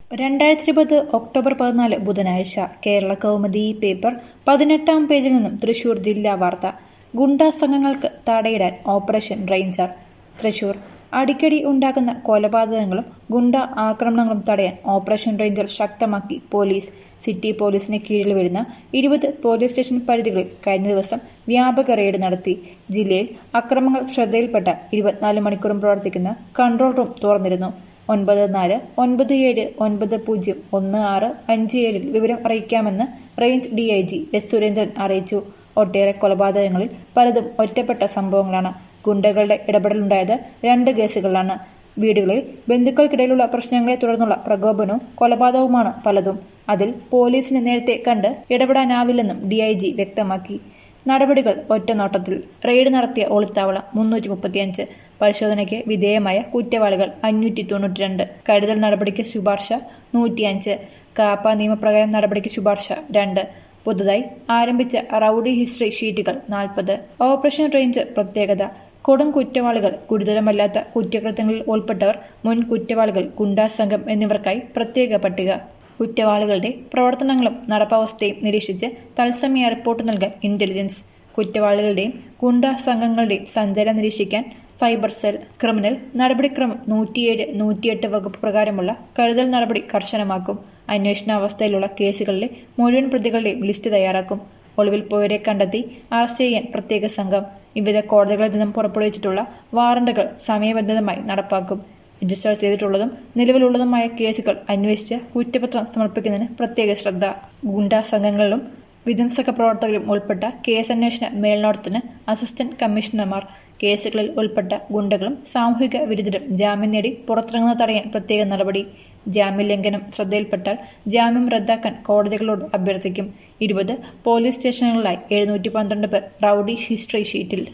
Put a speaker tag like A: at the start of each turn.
A: രണ്ടായിരത്തി ഇരുപത് ഒക്ടോബർ പതിനാല് ബുധനാഴ്ച കേരള കൗമുദി പേപ്പർ പതിനെട്ടാം പേജിൽ നിന്നും തൃശൂർ ജില്ലാ വാർത്ത ഗുണ്ടാ സംഘങ്ങൾക്ക് തടയിടാൻ ഓപ്പറേഷൻ റേഞ്ചർ തൃശൂർ അടിക്കടി ഉണ്ടാകുന്ന കൊലപാതകങ്ങളും ഗുണ്ട ആക്രമണങ്ങളും തടയാൻ ഓപ്പറേഷൻ റേഞ്ചർ ശക്തമാക്കി പോലീസ് സിറ്റി പോലീസിന് കീഴിൽ വരുന്ന ഇരുപത് പോലീസ് സ്റ്റേഷൻ പരിധികളിൽ കഴിഞ്ഞ ദിവസം വ്യാപക റെയ്ഡ് നടത്തി ജില്ലയിൽ അക്രമങ്ങൾ ശ്രദ്ധയിൽപ്പെട്ട ഇരുപത്തിനാല് മണിക്കൂറും പ്രവർത്തിക്കുന്ന കൺട്രോൾ റൂം തുറന്നിരുന്നു ഒൻപത് നാല് ഒൻപത് ഏഴ് ഒൻപത് പൂജ്യം ഒന്ന് ആറ് അഞ്ച് ഏഴിൽ വിവരം അറിയിക്കാമെന്ന് range D I G S Surendran അറിയിച്ചു ഒട്ടേറെ കൊലപാതകങ്ങളിൽ പലതും ഒറ്റപ്പെട്ട സംഭവങ്ങളാണ് ഗുണ്ടകളുടെ ഇടപെടലുണ്ടായത് രണ്ട് കേസുകളിലാണ് വീടുകളിൽ ബന്ധുക്കൾക്കിടയിലുള്ള പ്രശ്നങ്ങളെ തുടർന്നുള്ള പ്രകോപനവും കൊലപാതകവുമാണ് പലതും അതിൽ പോലീസിന് നേരത്തെ കണ്ട് ഇടപെടാനാവില്ലെന്നും ഡി ഐ ജി വ്യക്തമാക്കി നടപടികൾ ഒറ്റനോട്ടത്തിൽ റെയ്ഡ് നടത്തിയ ഒളിത്താവളം മുന്നൂറ്റി മുപ്പത്തിയഞ്ച് പരിശോധനയ്ക്ക് വിധേയമായ കുറ്റവാളികൾ അഞ്ഞൂറ്റി തൊണ്ണൂറ്റിരണ്ട് കരുതൽ നടപടിക്ക് ശുപാർശ നൂറ്റിയഞ്ച് കാപ്പ നിയമപ്രകാരം നടപടിക്ക് ശുപാർശ രണ്ട് പുതുതായി ആരംഭിച്ച റൌഡി ഹിസ്റ്ററി ഷീറ്റുകൾ നാൽപ്പത് ഓപ്പറേഷൻ റേഞ്ചർ പ്രത്യേകത കൊടും കുറ്റവാളികൾ ഗുരുതരമല്ലാത്ത കുറ്റകൃത്യങ്ങളിൽ ഉൾപ്പെട്ടവർ മുൻ കുറ്റവാളികൾ ഗുണ്ടാ സംഘം എന്നിവർക്കായി പ്രത്യേക പട്ടിക കുറ്റവാളികളുടെ പ്രവർത്തനങ്ങളും നടപ്പാവസ്ഥയും നിരീക്ഷിച്ച് തത്സമയ റിപ്പോർട്ട് നൽകാൻ ഇന്റലിജൻസ് കുറ്റവാളികളുടെയും ഗുണ്ടാ സംഘങ്ങളുടെയും സഞ്ചാരം നിരീക്ഷിക്കാൻ സൈബർ സെൽ ക്രിമിനൽ നടപടിക്രമം നൂറ്റിയേഴ് നൂറ്റിയെട്ട് വകുപ്പ് പ്രകാരമുള്ള കരുതൽ നടപടി കർശനമാക്കും അന്വേഷണാവസ്ഥയിലുള്ള കേസുകളിലെ മുഴുവൻ പ്രതികളുടെയും ലിസ്റ്റ് തയ്യാറാക്കും ഒളിവിൽ പോയവരെ കണ്ടെത്തി അറസ്റ്റ് ചെയ്യാൻ പ്രത്യേക സംഘം വിവിധ കോടതികളിൽ നിന്നും പുറപ്പെടുവിച്ചിട്ടുള്ള വാറണ്ടുകൾ സമയബന്ധിതമായി നടപ്പാക്കും രജിസ്റ്റർ ചെയ്തിട്ടുള്ളതും നിലവിലുള്ളതുമായ കേസുകൾ അന്വേഷിച്ച് കുറ്റപത്രം സമർപ്പിക്കുന്നതിന് പ്രത്യേക ശ്രദ്ധ ഗുണ്ടാ സംഘങ്ങളിലും വിധ്വംസക പ്രവർത്തകരും ഉൾപ്പെട്ട കേസന്വേഷണ മേൽനോട്ടത്തിന് അസിസ്റ്റന്റ് കമ്മീഷണർമാർ കേസുകളിൽ ഉൾപ്പെട്ട ഗുണ്ടകളും സാമൂഹിക വിരുദ്ധരും ജാമ്യം നേടി പുറത്തിറങ്ങുന്നത് തടയാൻ പ്രത്യേക നടപടി ജാമ്യലംഘനം ശ്രദ്ധയിൽപ്പെട്ടാൽ ജാമ്യം റദ്ദാക്കാൻ കോടതികളോട് അഭ്യർത്ഥിക്കും ഇരുപത് പോലീസ് സ്റ്റേഷനുകളിലായി എഴുന്നൂറ്റി പന്ത്രണ്ട് പേർ റൌഡി ഹിസ്റ്ററി ഷീറ്റിൽ